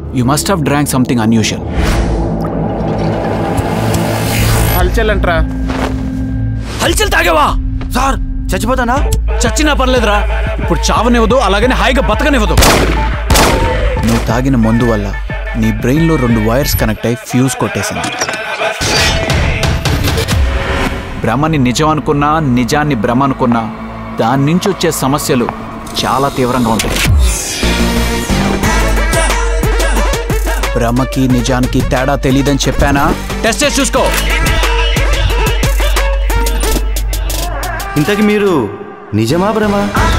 you must have drank something unusual హల్చల్ అంట్రా హల్చల్ తాగావా సార్ చచ్చిపోతానా చచ్చినా పర్లేదురా ఇప్పుడు చావనివ్వదు అలాగని హాయిగా బతకనివ్వదు నువ్వు తాగిన మందు వల్ల నీ బ్రెయిన్లో రెండు వైర్స్ కనెక్ట్ అయి ఫ్యూజ్ కొట్టేసింది భ్రమని నిజం అనుకున్నా నిజాన్ని భ్రమ అనుకున్నా దాని నుంచి వచ్చే సమస్యలు చాలా తీవ్రంగా ఉంటాయి భ్రమకి నిజానికి తేడా తెలియదని చెప్పానా టెస్ట్ చేసి చూసుకో ఇంతకి మీరు నిజమా భ్రమ